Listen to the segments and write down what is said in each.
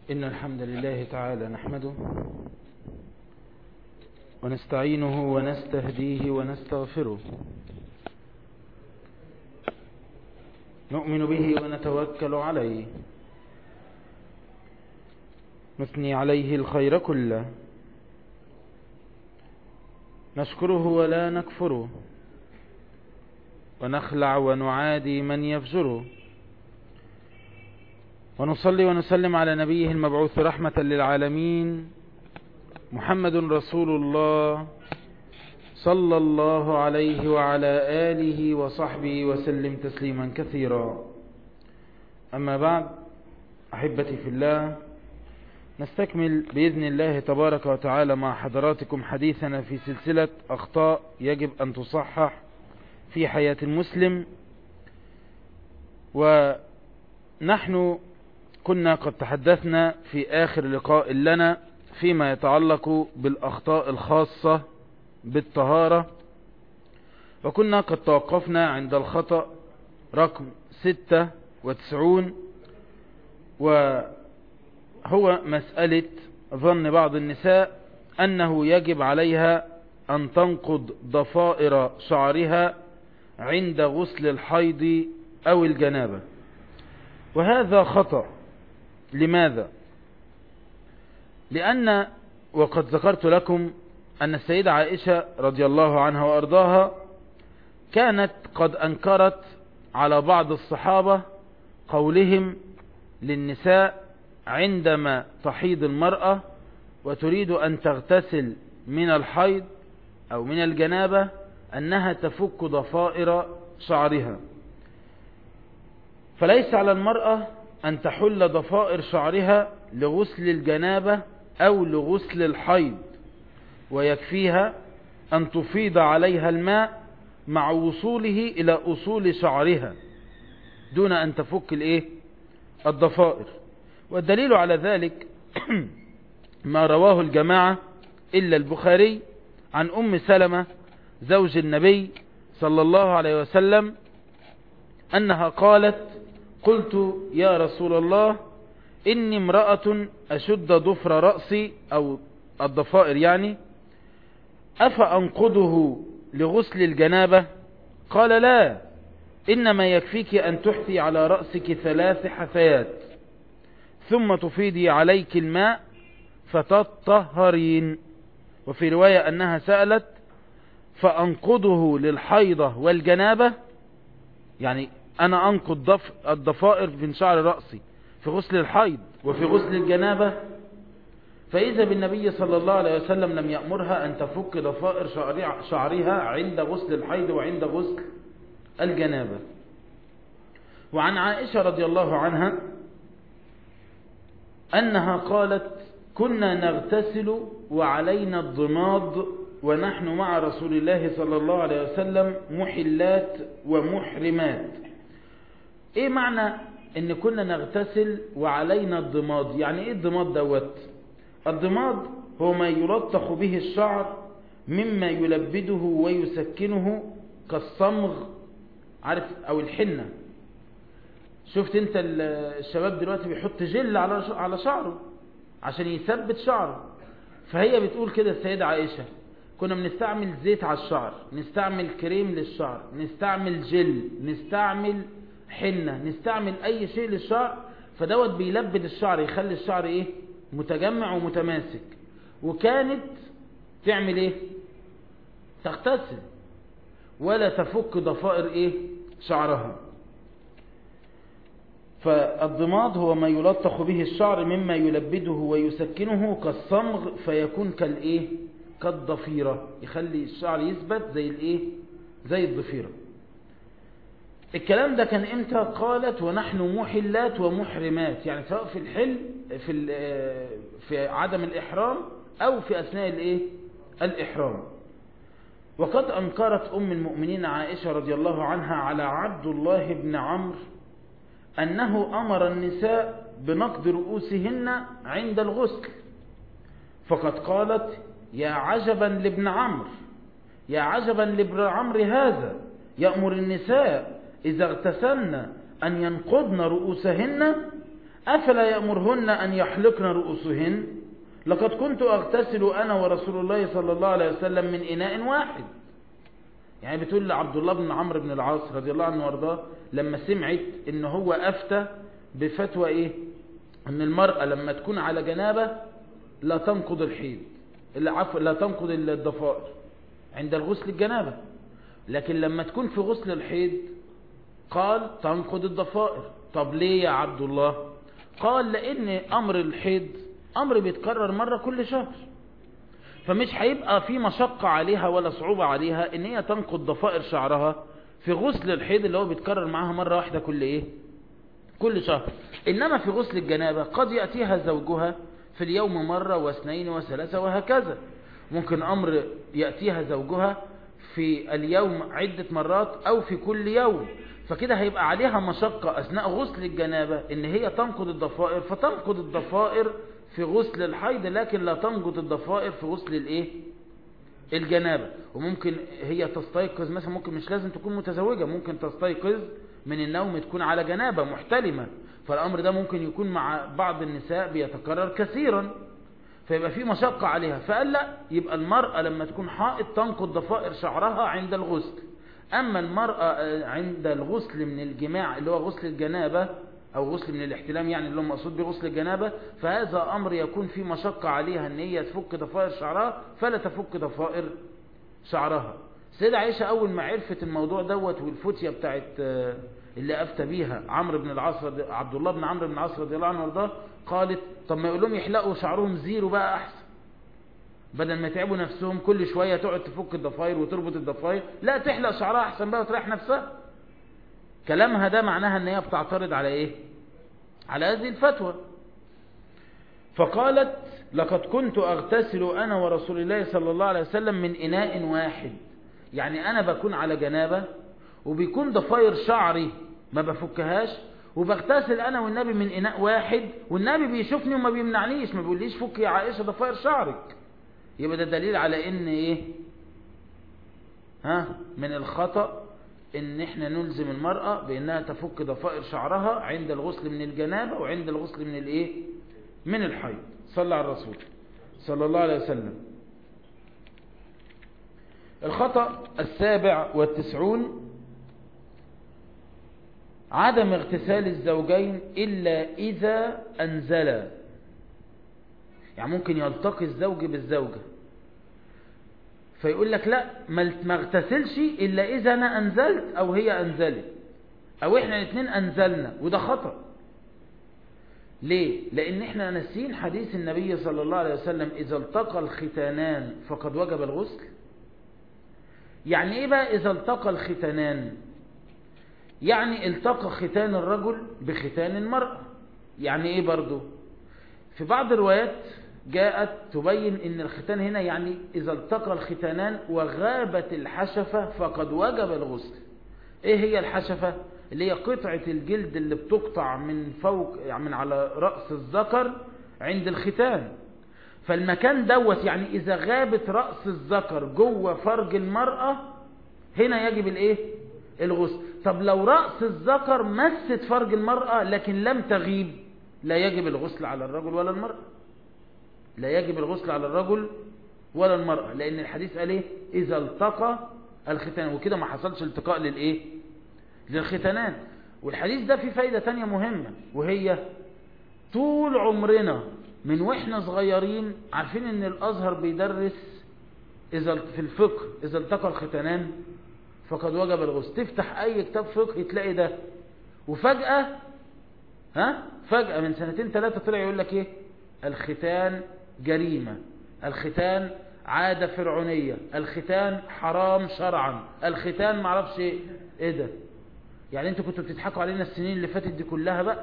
إن الحمد لله تعالى نحمده ونستعينه ونستهديه ونستغفره نؤمن به ونتوكل عليه نثني عليه الخير كله نشكره ولا نكفره ونخلع ونعادي من يفجره ونصلي ونسلم على نبيه المبعوث رحمة للعالمين محمد رسول الله صلى الله عليه وعلى آله وصحبه وسلم تسليما كثيرا أما بعد أحبتي في الله نستكمل بإذن الله تبارك وتعالى مع حضراتكم حديثنا في سلسلة أخطاء يجب أن تصحح في حياة المسلم ونحن كنا قد تحدثنا في آخر لقاء لنا فيما يتعلق بالأخطاء الخاصة بالطهارة وكنا قد توقفنا عند الخطأ رقم ستة وتسعون وهو مسألة ظن بعض النساء أنه يجب عليها أن تنقض ضفائر شعرها عند غسل الحيض أو الجنابة وهذا خطأ لماذا لأن وقد ذكرت لكم أن السيدة عائشة رضي الله عنها وأرضاها كانت قد أنكرت على بعض الصحابة قولهم للنساء عندما تحيض المرأة وتريد أن تغتسل من الحيض أو من الجنابة أنها تفك ضفائر شعرها فليس على المرأة أن تحل ضفائر شعرها لغسل الجنابة أو لغسل الحيض ويكفيها أن تفيض عليها الماء مع وصوله إلى أصول شعرها دون أن تفك الإيه؟ الضفائر والدليل على ذلك ما رواه الجماعة إلا البخاري عن أم سلمة زوج النبي صلى الله عليه وسلم أنها قالت قلت يا رسول الله إني امرأة أشد ضفر رأسي أو الضفائر يعني أفأنقضه لغسل الجنابة قال لا إنما يكفيك أن تحثي على رأسك ثلاث حثيات ثم تفيدي عليك الماء فتطهرين وفي رواية أنها سألت فأنقضه للحيضة والجنابة يعني أنا أنقض ضف الضفائر من شعر رأسي في غسل الحيض وفي غسل الجنابة فإذا بالنبي صلى الله عليه وسلم لم يأمرها أن تفك ضفائر شعرها عند غسل الحيض وعند غسل الجنابة وعن عائشة رضي الله عنها أنها قالت كنا نغتسل وعلينا الضماد ونحن مع رسول الله صلى الله عليه وسلم محلات ومحرمات ايه معنى ان كنا نغتسل وعلينا الضماد يعني ايه الضماد دوت الضماد هو ما يلطخ به الشعر مما يلبده ويسكنه كالصمغ عارف او الحنة شفت انت الشباب دلوقتي بيحط جل على على شعره عشان يثبت شعره فهي بتقول كده السيدة عائشة كنا بنستعمل زيت على الشعر نستعمل كريم للشعر نستعمل جل نستعمل حنة نستعمل اي شيء للشعر فدوت بيلبد الشعر يخلي الشعر ايه متجمع ومتماسك وكانت تعمل ايه تغتسل ولا تفك ضفائر ايه شعرها فالضماد هو ما يلطخ به الشعر مما يلبده ويسكنه كالصمغ فيكون كالايه كالضفيرة يخلي الشعر يثبت زي الايه زي الضفيرة الكلام ده كان امتى قالت ونحن محلات ومحرمات يعني سواء في الحل في في عدم الاحرام او في اثناء الايه الاحرام وقد انكرت ام المؤمنين عائشة رضي الله عنها على عبد الله بن عمرو انه امر النساء بنقض رؤوسهن عند الغسل فقد قالت يا عجبا لابن عمرو يا عجبا لابن عمرو هذا يأمر النساء إذا اغتسلن أن ينقضن رؤوسهن أفلا يأمرهن أن يحلقن رؤوسهن لقد كنت أغتسل أنا ورسول الله صلى الله عليه وسلم من إناء واحد يعني بتقول لعبد الله بن عمرو بن العاص رضي الله عنه وارضاه لما سمعت ان هو افتى بفتوى ايه ان المرأة لما تكون على جنابة لا تنقض الحيض العفو لا تنقض الضفائر عند الغسل الجنابة لكن لما تكون في غسل الحيض قال تنقض الضفائر طب ليه يا عبد الله قال لان امر الحيض امر بيتكرر مرة كل شهر فمش هيبقى في مشقة عليها ولا صعوبة عليها ان هي تنقض ضفائر شعرها في غسل الحيض اللي هو بيتكرر معاها مرة واحدة كل ايه كل شهر انما في غسل الجنابة قد يأتيها زوجها في اليوم مرة واثنين وثلاثة وهكذا ممكن امر يأتيها زوجها في اليوم عدة مرات او في كل يوم فكده هيبقى عليها مشقة اثناء غسل الجنابة ان هي تنقض الضفائر فتنقض الضفائر في غسل الحيض لكن لا تنقض الضفائر في غسل الايه الجنابة وممكن هي تستيقظ مثلا ممكن مش لازم تكون متزوجة ممكن تستيقظ من النوم تكون على جنابة محتلمة فالأمر ده ممكن يكون مع بعض النساء بيتكرر كثيرا فيبقى في مشقة عليها فقال لا يبقى المرأة لما تكون حائط تنقض ضفائر شعرها عند الغسل أما المرأة عند الغسل من الجماع اللي هو غسل الجنابة أو غسل من الاحتلام يعني اللي هو مقصود بغسل الجنابة فهذا أمر يكون فيه مشقة عليها أن هي تفك ضفائر شعرها فلا تفك ضفائر شعرها سيدة عائشة أول ما عرفت الموضوع دوت والفتية بتاعت اللي أفتى بيها عمرو بن العاص عبد الله بن عمرو بن العاص رضي الله عنه وارضاه قالت طب ما يقول لهم يحلقوا شعرهم زيرو بقى أحسن بدل ما يتعبوا نفسهم كل شوية تقعد تفك الضفائر وتربط الضفائر لا تحلق شعرها أحسن بقى وتريح نفسها كلامها ده معناها ان هي بتعترض على ايه على هذه الفتوى فقالت لقد كنت اغتسل انا ورسول الله صلى الله عليه وسلم من اناء واحد يعني انا بكون على جنابة وبيكون ضفاير شعري ما بفكهاش وبغتسل انا والنبي من اناء واحد والنبي بيشوفني وما بيمنعنيش ما بيقوليش فك يا عائشة ضفاير شعرك يبقى ده دليل على ان ايه ها من الخطأ ان احنا نلزم المرأة بانها تفك ضفائر شعرها عند الغسل من الجنابة وعند الغسل من الايه من الحيض صلى على الرسول صلى الله عليه وسلم الخطأ السابع والتسعون عدم اغتسال الزوجين إلا إذا أنزلا يعني ممكن يلتقي الزوج بالزوجة فيقول لك لا ما اغتسلش إلا إذا أنا أنزلت أو هي أنزلت أو إحنا الاثنين أنزلنا وده خطأ ليه؟ لأن إحنا ناسين حديث النبي صلى الله عليه وسلم إذا التقى الختانان فقد وجب الغسل يعني إيه بقى إذا التقى الختانان يعني التقى ختان الرجل بختان المرأة يعني إيه برضو في بعض الروايات جاءت تبين ان الختان هنا يعني اذا التقى الختانان وغابت الحشفة فقد وجب الغسل ايه هي الحشفة اللي هي قطعة الجلد اللي بتقطع من فوق يعني من على رأس الذكر عند الختان فالمكان دوت يعني اذا غابت رأس الذكر جوه فرج المرأة هنا يجب الايه الغسل طب لو رأس الذكر مست فرج المرأة لكن لم تغيب لا يجب الغسل على الرجل ولا المرأة لا يجب الغسل على الرجل ولا المرأة لأن الحديث قال ايه إذا التقى الختان وكده ما حصلش التقاء للإيه للختانان والحديث ده فيه فايدة تانية مهمة وهي طول عمرنا من واحنا صغيرين عارفين ان الازهر بيدرس إذا في الفقه إذا التقى الختانان فقد وجب الغسل تفتح أي كتاب فقه تلاقي ده وفجأة ها فجأة من سنتين ثلاثة طلع يقول لك ايه الختان جريمة الختان عادة فرعونية الختان حرام شرعا الختان معرفش ايه ايه ده يعني انتوا كنتوا بتضحكوا علينا السنين اللي فاتت دي كلها بقى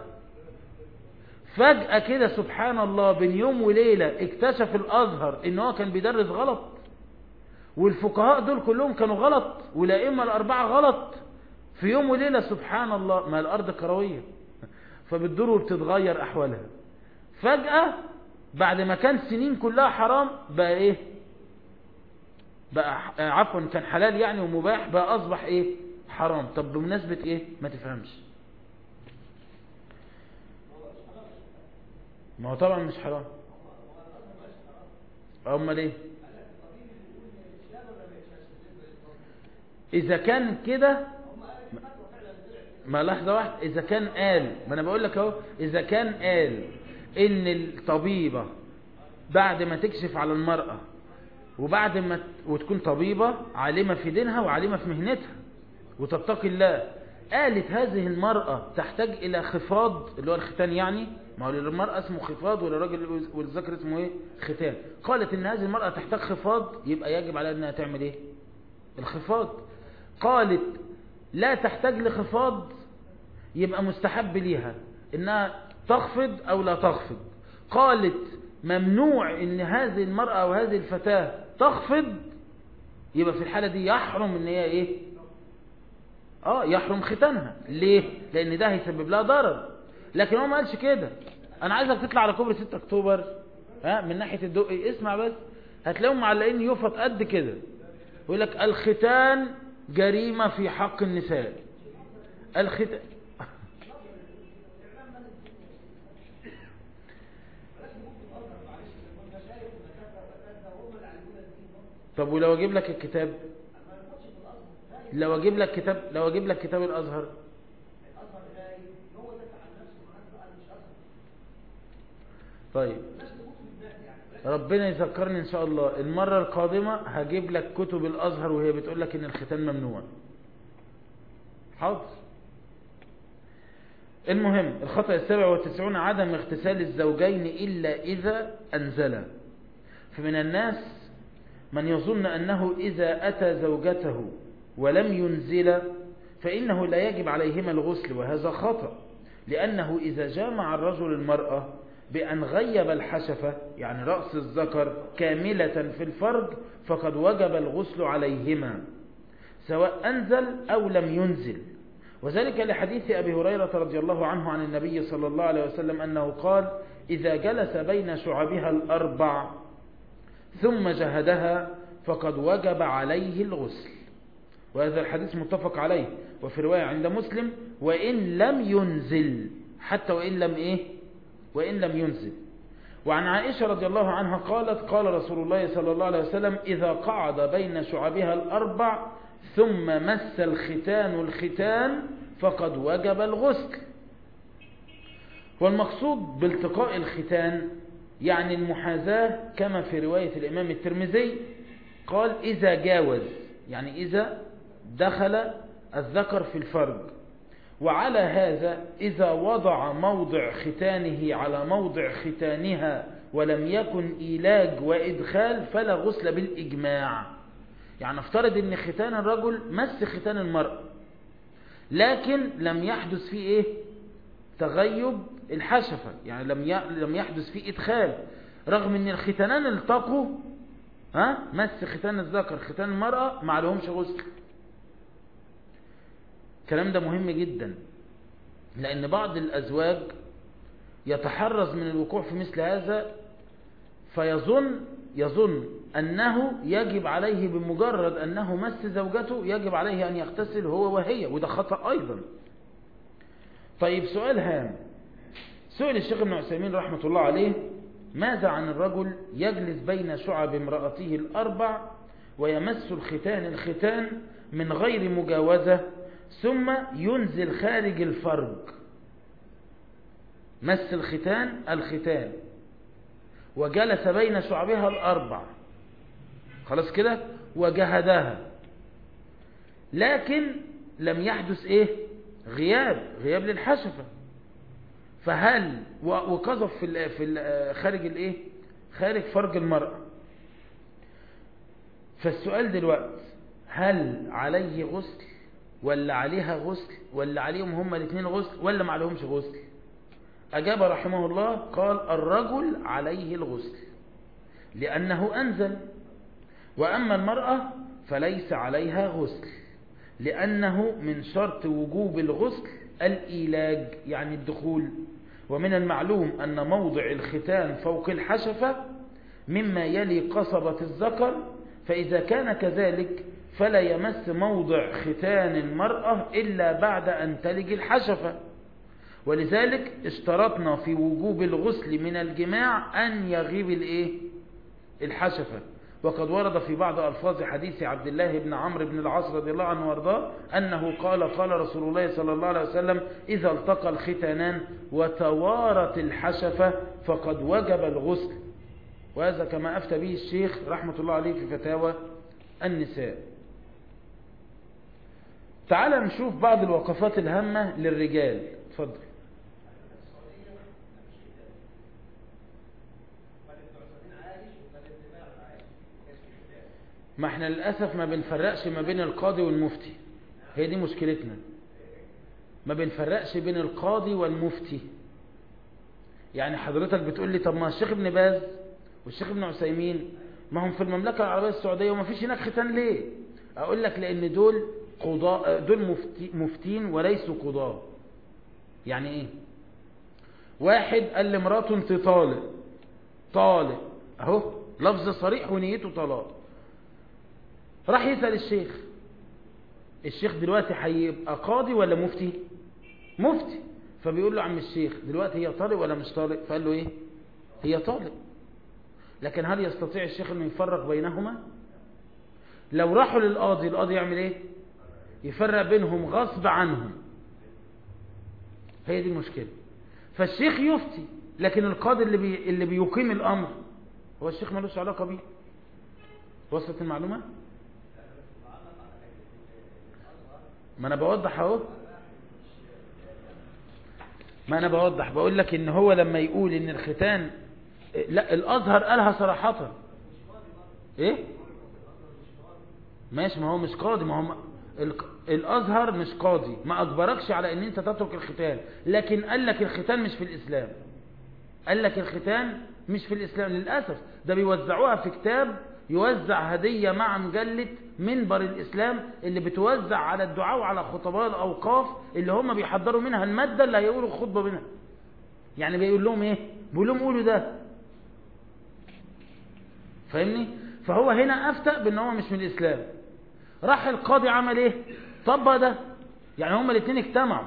فجأة كده سبحان الله بين يوم وليلة اكتشف الازهر ان هو كان بيدرس غلط والفقهاء دول كلهم كانوا غلط والائمة الاربعة غلط في يوم وليلة سبحان الله ما الارض كروية فبتدور وبتتغير احوالها فجأة بعد ما كان سنين كلها حرام بقى ايه بقى عفوا كان حلال يعني ومباح بقى اصبح ايه حرام طب بمناسبة ايه ما تفهمش ما هو طبعا مش حرام امال ايه اذا كان كده ما لحظة واحدة اذا كان قال ما انا بقول لك اهو اذا كان قال ان الطبيبة بعد ما تكشف على المرأة وبعد ما ت- وتكون طبيبة عالمة في دينها وعالمة في مهنتها وتتقي الله قالت هذه المرأة تحتاج إلى خفاض اللي هو الختان يعني ما هو للمرأة اسمه خفاض وللراجل والذكر اسمه ايه ختان قالت ان هذه المرأة تحتاج خفاض يبقى يجب عليها انها تعمل ايه الخفاض قالت لا تحتاج لخفاض يبقى مستحب ليها انها تخفض او لا تخفض قالت ممنوع ان هذه المرأة او هذه الفتاة تخفض يبقى في الحالة دي يحرم ان هي ايه اه يحرم ختانها ليه لان ده هيسبب لها ضرر لكن هو ما قالش كده انا عايزك تطلع على كوبري 6 اكتوبر ها من ناحية الدقي اسمع بس هتلاقيهم معلقين يفط قد كده يقول لك الختان جريمة في حق النساء الختان طب ولو اجيب لك الكتاب لو اجيب لك كتاب لو اجيب لك كتاب الازهر طيب ربنا يذكرني ان شاء الله المرة القادمة هجيب لك كتب الازهر وهي بتقول لك ان الختان ممنوع حاضر المهم الخطأ السابع والتسعون عدم اغتسال الزوجين إلا إذا أنزلا فمن الناس من يظن أنه إذا أتى زوجته ولم ينزل فإنه لا يجب عليهما الغسل وهذا خطأ لأنه إذا جامع الرجل المرأة بأن غيب الحشفة يعني رأس الذكر كاملة في الفرج فقد وجب الغسل عليهما سواء أنزل أو لم ينزل وذلك لحديث أبي هريرة رضي الله عنه عن النبي صلى الله عليه وسلم أنه قال إذا جلس بين شعبها الأربع ثم جهدها فقد وجب عليه الغسل وهذا الحديث متفق عليه وفي رواية عند مسلم وإن لم ينزل حتى وإن لم إيه وإن لم ينزل وعن عائشة رضي الله عنها قالت قال رسول الله صلى الله عليه وسلم إذا قعد بين شعبها الأربع ثم مس الختان الختان فقد وجب الغسل والمقصود بالتقاء الختان يعني المحاذاة كما في رواية الإمام الترمذي قال إذا جاوز يعني إذا دخل الذكر في الفرج وعلى هذا إذا وضع موضع ختانه على موضع ختانها ولم يكن إيلاج وإدخال فلا غسل بالإجماع يعني افترض ان ختان الرجل مس ختان المرأة لكن لم يحدث فيه ايه تغيب الحشفة يعني لم لم يحدث فيه ادخال رغم ان الختانان التقوا ها مس ختان الذكر ختان المرأة ما عليهمش غسل الكلام ده مهم جدا لان بعض الازواج يتحرز من الوقوع في مثل هذا فيظن يظن أنه يجب عليه بمجرد أنه مس زوجته يجب عليه أن يغتسل هو وهي وده خطأ أيضا طيب سؤال هام سئل الشيخ ابن عثيمين رحمة الله عليه ماذا عن الرجل يجلس بين شعب امرأته الأربع ويمس الختان الختان من غير مجاوزة ثم ينزل خارج الفرج مس الختان الختان وجلس بين شعبها الأربع خلاص كده وجهدها لكن لم يحدث ايه غياب غياب للحشفة فهل وقذف في ال في ال خارج الايه خارج فرج المرأة فالسؤال دلوقتي هل عليه غسل ولا عليها غسل ولا عليهم هما الاثنين غسل ولا ما عليهمش غسل أجاب رحمه الله قال الرجل عليه الغسل لأنه أنزل وأما المرأة فليس عليها غسل لأنه من شرط وجوب الغسل الإيلاج يعني الدخول ومن المعلوم أن موضع الختان فوق الحشفة مما يلي قصبة الذكر فإذا كان كذلك فلا يمس موضع ختان المرأة إلا بعد أن تلج الحشفة ولذلك اشترطنا في وجوب الغسل من الجماع أن يغيب الايه الحشفة وقد ورد في بعض ألفاظ حديث عبد الله بن عمرو بن العاص رضي الله عنه وارضاه أنه قال قال رسول الله صلى الله عليه وسلم إذا التقى الختانان وتوارت الحشفة فقد وجب الغسل وهذا كما أفتى به الشيخ رحمة الله عليه في فتاوى النساء تعال نشوف بعض الوقفات الهامة للرجال تفضل ما احنا للأسف ما بنفرقش ما بين القاضي والمفتي هي دي مشكلتنا ما بنفرقش بين القاضي والمفتي يعني حضرتك بتقول لي طب ما الشيخ ابن باز والشيخ ابن عثيمين ما هم في المملكة العربية السعودية وما فيش هناك ختان ليه اقول لك لان دول قضاء دول مفتي مفتين وليسوا قضاة يعني ايه واحد قال لمراته انت طالق طالق اهو لفظ صريح ونيته طلاق راح يسأل الشيخ الشيخ دلوقتي هيبقى قاضي ولا مفتي مفتي فبيقول له عم الشيخ دلوقتي هي طالق ولا مش طالق فقال له ايه هي طالق لكن هل يستطيع الشيخ انه يفرق بينهما لو راحوا للقاضي القاضي يعمل ايه يفرق بينهم غصب عنهم هي دي المشكلة فالشيخ يفتي لكن القاضي اللي, بي اللي بيقيم الامر هو الشيخ ملوش علاقة بيه وصلت المعلومة ما انا بوضح اهو ما انا بوضح بقول لك ان هو لما يقول ان الختان لا الازهر قالها صراحة ايه ماشي ما هو مش قاضي ما هو الازهر مش قاضي ما اجبركش على ان انت تترك الختان لكن قال لك الختان مش في الاسلام قال لك الختان مش في الاسلام للاسف ده بيوزعوها في كتاب يوزع هدية مع مجلة منبر الإسلام اللي بتوزع على الدعاء وعلى خطباء الأوقاف اللي هم بيحضروا منها المادة اللي هيقولوا خطبة منها يعني بيقول لهم ايه بيقول لهم قولوا ده فاهمني فهو هنا أفتأ بأن هو مش من الإسلام راح القاضي عمل ايه طبق ده يعني هما الاثنين اجتمعوا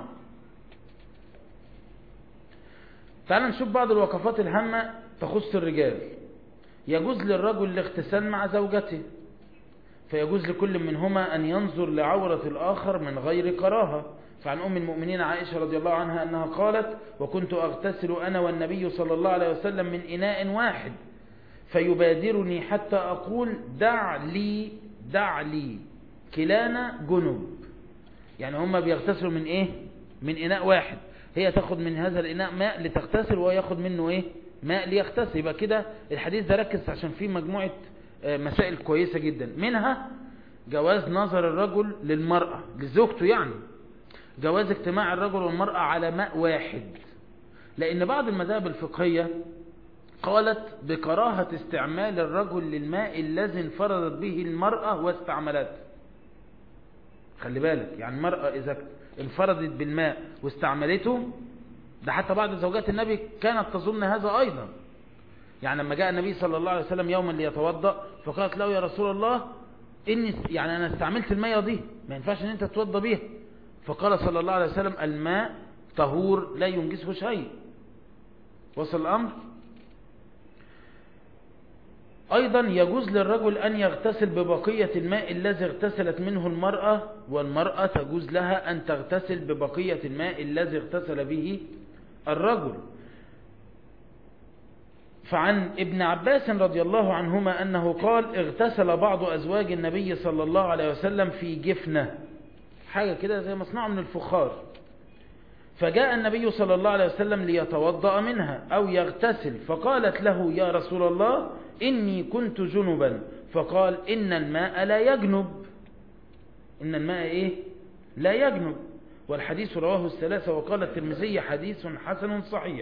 تعال نشوف بعض الوقفات الهامة تخص الرجال يجوز للرجل الاغتسال مع زوجته فيجوز لكل منهما أن ينظر لعورة الآخر من غير كراهة فعن أم المؤمنين عائشة رضي الله عنها أنها قالت وكنت أغتسل أنا والنبي صلى الله عليه وسلم من إناء واحد فيبادرني حتى أقول دع لي دع لي كلانا جنب يعني هما بيغتسلوا من إيه من إناء واحد هي تاخد من هذا الإناء ماء لتغتسل وهو ياخد منه إيه ماء ليغتسل يبقى كده الحديث ده ركز عشان فيه مجموعة مسائل كويسة جدا منها جواز نظر الرجل للمرأة لزوجته يعني جواز اجتماع الرجل والمرأة على ماء واحد لأن بعض المذاهب الفقهية قالت بكراهة استعمال الرجل للماء الذي انفردت به المرأة واستعملته خلي بالك يعني المرأة إذا انفردت بالماء واستعملته ده حتى بعض زوجات النبي كانت تظن هذا أيضا يعني لما جاء النبي صلى الله عليه وسلم يوما ليتوضأ فقالت له يا رسول الله إني يعني أنا استعملت المية دي ما ينفعش أن أنت تتوضى بيها فقال صلى الله عليه وسلم الماء طهور لا ينجسه شيء وصل الأمر أيضا يجوز للرجل أن يغتسل ببقية الماء الذي اغتسلت منه المرأة والمرأة تجوز لها أن تغتسل ببقية الماء الذي اغتسل به الرجل فعن ابن عباس رضي الله عنهما أنه قال اغتسل بعض أزواج النبي صلى الله عليه وسلم في جفنة حاجة كده زي مصنوع من الفخار فجاء النبي صلى الله عليه وسلم ليتوضأ منها أو يغتسل فقالت له يا رسول الله إني كنت جنبا فقال إن الماء لا يجنب إن الماء إيه لا يجنب والحديث رواه الثلاثة وقال الترمذي حديث حسن صحيح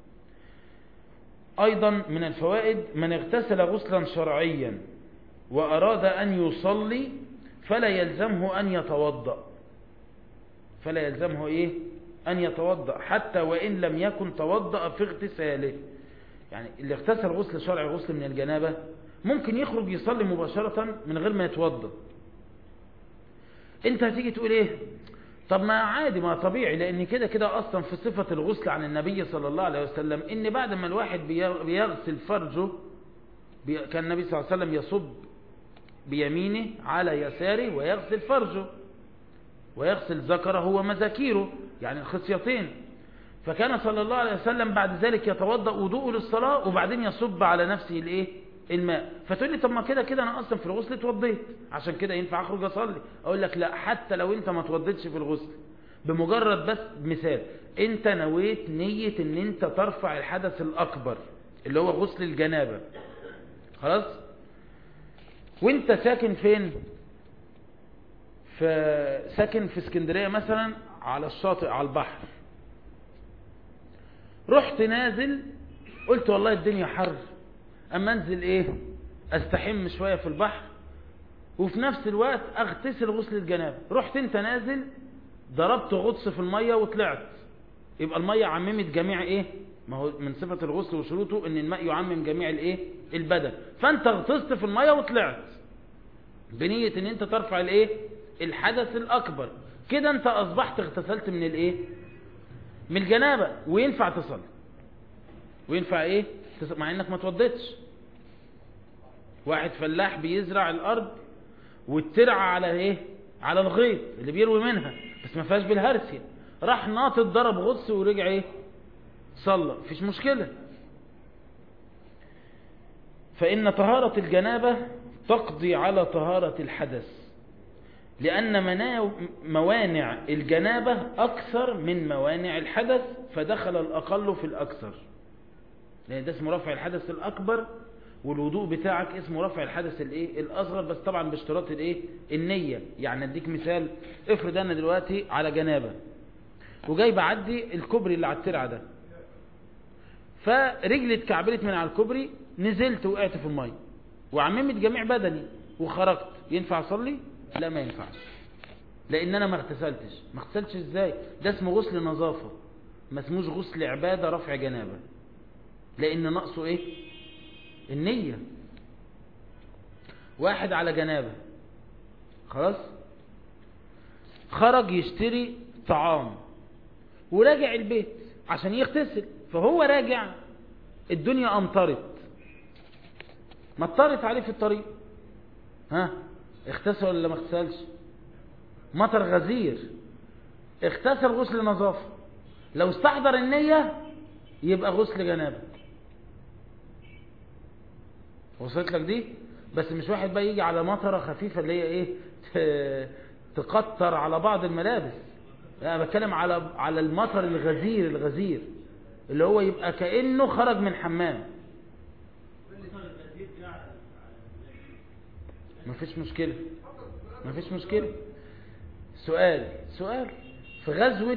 أيضا من الفوائد من اغتسل غسلا شرعيا وأراد أن يصلي فلا يلزمه أن يتوضأ فلا يلزمه إيه أن يتوضأ حتى وإن لم يكن توضأ في اغتساله يعني اللي اغتسل غسل شرعي غسل من الجنابة ممكن يخرج يصلي مباشرة من غير ما يتوضأ انت هتيجي تقول ايه طب ما عادي ما طبيعي لان كده كده اصلا في صفة الغسل عن النبي صلى الله عليه وسلم ان بعد ما الواحد بيغسل فرجه كان النبي صلى الله عليه وسلم يصب بيمينه على يساره ويغسل فرجه ويغسل ذكره ومذاكيره يعني الخصيتين فكان صلى الله عليه وسلم بعد ذلك يتوضأ وضوءه للصلاة وبعدين يصب على نفسه الايه الماء فتقول لي طب ما كده كده انا اصلا في الغسل اتوضيت عشان كده ينفع اخرج اصلي اقول لك لا حتى لو انت ما اتوضيتش في الغسل بمجرد بس مثال انت نويت نية ان انت ترفع الحدث الاكبر اللي هو غسل الجنابة خلاص وانت ساكن فين في ساكن في اسكندرية مثلا على الشاطئ على البحر رحت نازل قلت والله الدنيا حر اما انزل ايه استحم شوية في البحر وفي نفس الوقت اغتسل غسل الجنابة رحت انت نازل ضربت غطس في المية وطلعت يبقى المية عممت جميع ايه ما هو من صفة الغسل وشروطه ان الماء يعمم جميع الايه البدن فانت غطست في المية وطلعت بنية ان انت ترفع الايه الحدث الاكبر كده انت اصبحت اغتسلت من الايه من الجنابة وينفع تصلي وينفع ايه مع انك ما توضيتش واحد فلاح بيزرع الارض والترعى على ايه على الغيط اللي بيروي منها بس ما فيهاش بالهرسية راح ناطط ضرب غطس ورجع ايه صلى مفيش مشكلة فإن طهارة الجنابة تقضي على طهارة الحدث لأن موانع الجنابة أكثر من موانع الحدث فدخل الأقل في الأكثر لأن ده اسمه رفع الحدث الأكبر والوضوء بتاعك اسمه رفع الحدث الايه الاصغر بس طبعا باشتراط الايه النية يعني اديك مثال افرض انا دلوقتي على جنابة وجاي بعدي الكوبري اللي على الترعة ده فرجلي اتكعبلت من على الكوبري نزلت وقعت في المية وعممت جميع بدني وخرجت ينفع اصلي لا ما ينفعش لان انا ما اغتسلتش ما اغتسلتش ازاي ده اسمه غسل نظافة ما اسموش غسل عبادة رفع جنابة لان ناقصه ايه النية واحد على جنابة خلاص خرج يشتري طعام وراجع البيت عشان يغتسل فهو راجع الدنيا امطرت مطرت عليه في الطريق ها اغتسل ولا ما اغتسلش مطر غزير اغتسل غسل نظافة لو استحضر النية يبقى غسل جنابه وصلت لك دي بس مش واحد بقى يجي على مطره خفيفه اللي هي ايه تقطر على بعض الملابس انا بتكلم على على المطر الغزير الغزير اللي هو يبقى كانه خرج من حمام مفيش مشكله مفيش مشكله سؤال سؤال في غزوه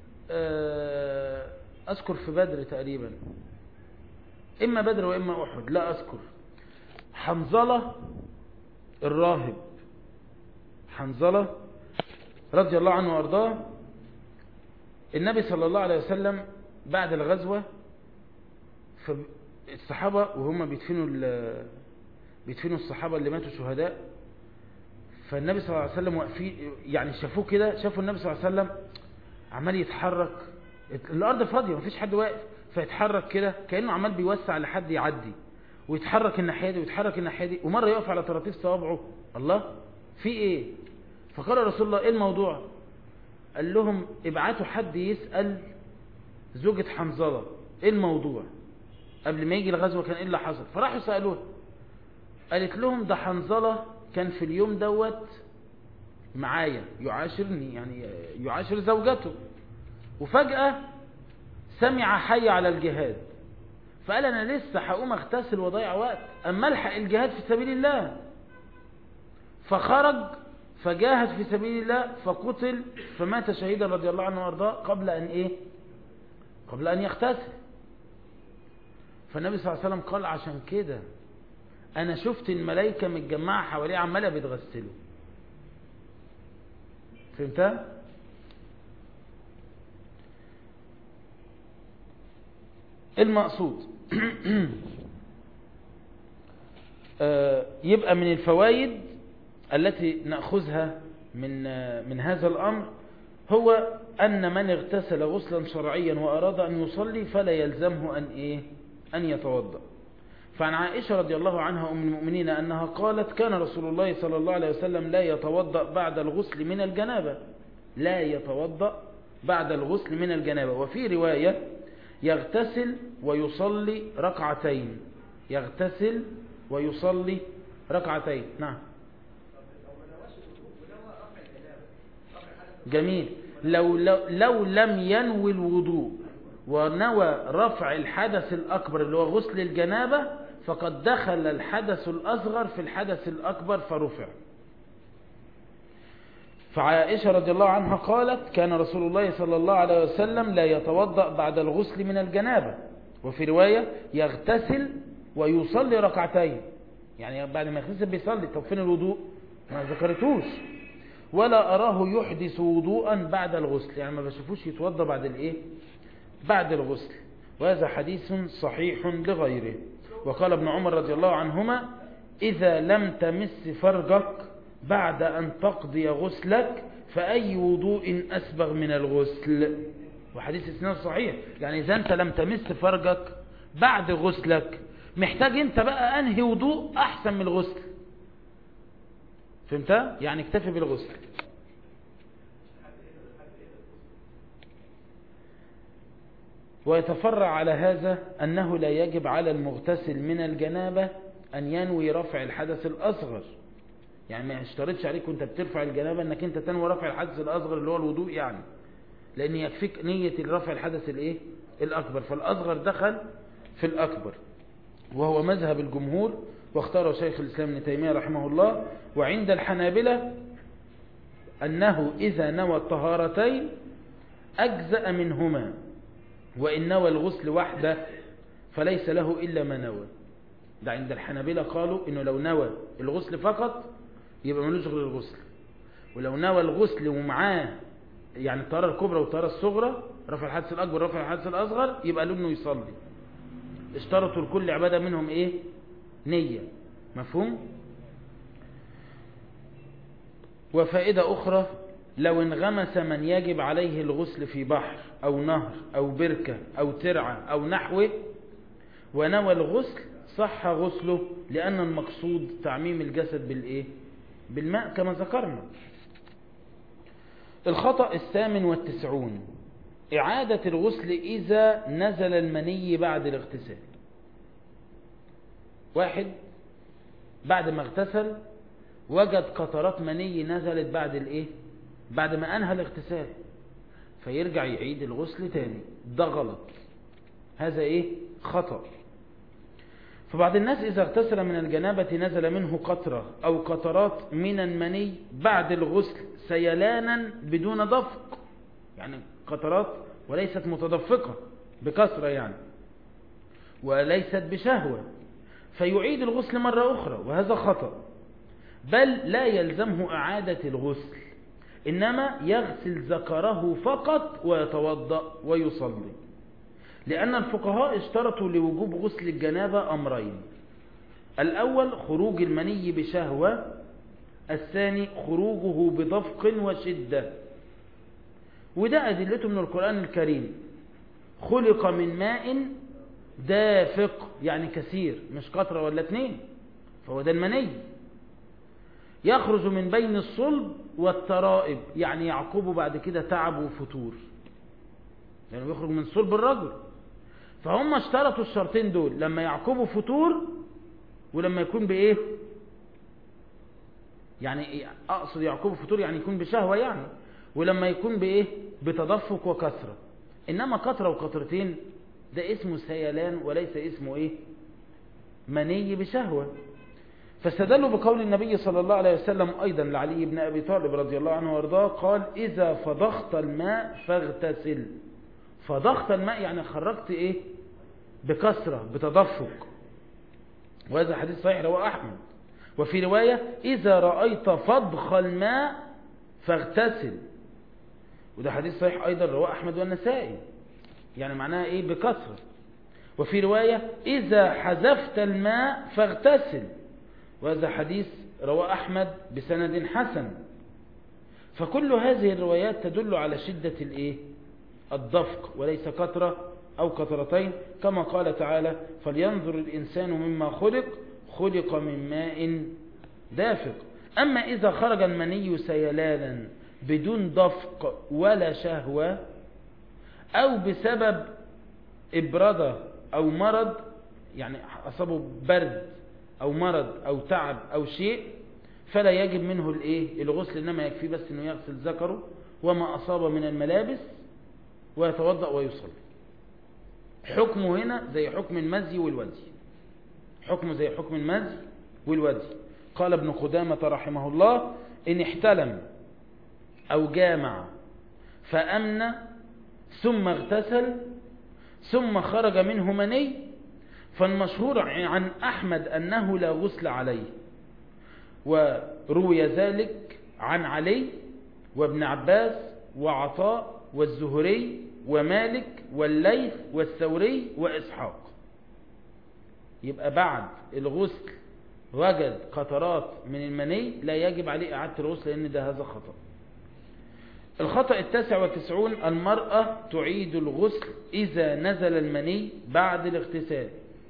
اذكر في بدر تقريبا اما بدر واما احد لا اذكر حنظلة الراهب حنظلة رضي الله عنه وارضاه النبي صلى الله عليه وسلم بعد الغزوة الصحابة وهم بيدفنوا بيدفنوا الصحابة اللي ماتوا شهداء فالنبي صلى الله عليه وسلم واقفين يعني شافوه كده شافوا النبي صلى الله عليه وسلم عمال يتحرك الارض فاضية مفيش حد واقف فيتحرك كده كأنه عمال بيوسع لحد يعدي ويتحرك الناحيه دي ويتحرك الناحيه دي ومره يقف على طراطيف صوابعه الله في ايه فقال رسول الله ايه الموضوع قال لهم ابعتوا حد يسأل زوجة حنظلة ايه الموضوع قبل ما يجي الغزوة كان ايه اللي حصل فراحوا سألوها قالت لهم ده حنظلة كان في اليوم دوت معايا يعاشرني يعني يعاشر زوجته وفجأة سمع حي على الجهاد فقال انا لسه هقوم اغتسل واضيع وقت اما الحق الجهاد في سبيل الله فخرج فجاهد في سبيل الله فقتل فمات شهيدا رضي الله عنه وارضاه قبل ان ايه قبل ان يغتسل فالنبي صلى الله عليه وسلم قال عشان كده انا شفت الملائكه متجمعه حواليه عماله بتغسله فهمتها المقصود يبقى من الفوائد التي نأخذها من من هذا الأمر هو أن من اغتسل غسلا شرعيا وأراد أن يصلي فلا يلزمه أن إيه أن يتوضأ فعن عائشة رضي الله عنها أم المؤمنين أنها قالت كان رسول الله صلى الله عليه وسلم لا يتوضأ بعد الغسل من الجنابة لا يتوضأ بعد الغسل من الجنابة وفي رواية يغتسل ويصلي ركعتين يغتسل ويصلي ركعتين نعم جميل لو, لو, لو لم ينوي الوضوء ونوى رفع الحدث الأكبر اللي هو غسل الجنابة فقد دخل الحدث الأصغر في الحدث الأكبر فرفع فعائشة رضي الله عنها قالت كان رسول الله صلى الله عليه وسلم لا يتوضأ بعد الغسل من الجنابة وفي رواية يغتسل ويصلي ركعتين يعني بعد ما يغتسل بيصلي طب فين الوضوء ما ذكرتوش ولا أراه يحدث وضوءا بعد الغسل يعني ما بشوفوش يتوضى بعد الايه بعد الغسل وهذا حديث صحيح لغيره وقال ابن عمر رضي الله عنهما إذا لم تمس فرجك بعد أن تقضي غسلك فأي وضوء أسبغ من الغسل وحديث اسناد صحيح يعني إذا أنت لم تمس فرجك بعد غسلك محتاج أنت بقى أنهي وضوء أحسن من الغسل فهمت؟ يعني اكتفي بالغسل ويتفرع على هذا أنه لا يجب على المغتسل من الجنابة أن ينوي رفع الحدث الأصغر يعني ما يشترطش عليك وانت بترفع الجنابة انك انت تنوي رفع الحدث الأصغر اللي هو الوضوء يعني لأن يكفيك نية رفع الحدث الايه الأكبر فالأصغر دخل في الأكبر وهو مذهب الجمهور واختاره شيخ الإسلام ابن تيمية رحمه الله وعند الحنابلة أنه إذا نوى الطهارتين أجزأ منهما وإن نوى الغسل وحده فليس له إلا ما نوى ده عند الحنابلة قالوا إنه لو نوى الغسل فقط يبقى ملوش غير الغسل ولو نوى الغسل ومعاه يعني الطهارة الكبرى والطهارة الصغرى رفع الحدث الأكبر رفع الحدث الأصغر يبقى له إنه يصلي اشترطوا لكل عبادة منهم إيه نية مفهوم وفائدة أخرى لو انغمس من يجب عليه الغسل في بحر أو نهر أو بركة أو ترعة أو نحوه ونوى الغسل صح غسله لأن المقصود تعميم الجسد بالإيه؟ بالماء كما ذكرنا الخطأ الثامن والتسعون إعادة الغسل إذا نزل المني بعد الاغتسال واحد بعد ما اغتسل وجد قطرات مني نزلت بعد الايه بعد ما انهى الاغتسال فيرجع يعيد الغسل تاني ده غلط هذا ايه خطأ فبعض الناس إذا اغتسل من الجنابة نزل منه قطرة أو قطرات من المني بعد الغسل سيلانا بدون دفق يعني قطرات وليست متدفقة بكثرة يعني وليست بشهوة فيعيد الغسل مرة أخرى وهذا خطأ بل لا يلزمه إعادة الغسل إنما يغسل ذكره فقط ويتوضأ ويصلي لأن الفقهاء اشترطوا لوجوب غسل الجنابة أمرين الأول خروج المني بشهوة الثاني خروجه بدفق وشدة وده أدلته من القرآن الكريم خلق من ماء دافق يعني كثير مش قطرة ولا اتنين فهو ده المني يخرج من بين الصلب والترائب يعني يعقبه بعد كده تعب وفتور يعني يخرج من صلب الرجل فهم اشترطوا الشرطين دول لما يعقبوا فتور ولما يكون بايه يعني اقصد يعقبوا فتور يعني يكون بشهوة يعني ولما يكون بايه بتدفق وكثرة انما قطرة وقطرتين ده اسمه سيلان وليس اسمه ايه مني بشهوة فاستدلوا بقول النبي صلى الله عليه وسلم أيضا لعلي بن أبي طالب رضي الله عنه وارضاه قال إذا فضخت الماء فاغتسل فضخت الماء يعني خرجت إيه بكثرة بتدفق وهذا حديث صحيح رواه أحمد وفي رواية إذا رأيت فضخ الماء فاغتسل وده حديث صحيح أيضا رواه أحمد والنسائي يعني معناها إيه بكثرة وفي رواية إذا حذفت الماء فاغتسل وهذا حديث رواه أحمد بسند حسن فكل هذه الروايات تدل على شدة الايه الدفق وليس كثرة او كثرتين كما قال تعالى فلينظر الانسان مما خلق خلق من ماء دافق اما اذا خرج المني سيلالا بدون دفق ولا شهوة او بسبب ابردة او مرض يعني اصابه برد او مرض او تعب او شيء فلا يجب منه الايه الغسل انما يكفي بس انه يغسل ذكره وما اصاب من الملابس ويتوضأ ويصلي حكمه هنا زي حكم المزي والودي حكمه زي حكم المزي والودي قال ابن قدامة رحمه الله إن احتلم أو جامع فأمن ثم اغتسل ثم خرج منه مني فالمشهور عن أحمد أنه لا غسل عليه وروي ذلك عن علي وابن عباس وعطاء والزهري ومالك والليث والثوري وإسحاق يبقى بعد الغسل وجد قطرات من المني لا يجب عليه إعادة الغسل لأن ده هذا خطأ الخطأ التاسع والتسعون المرأة تعيد الغسل إذا نزل المني بعد الاغتسال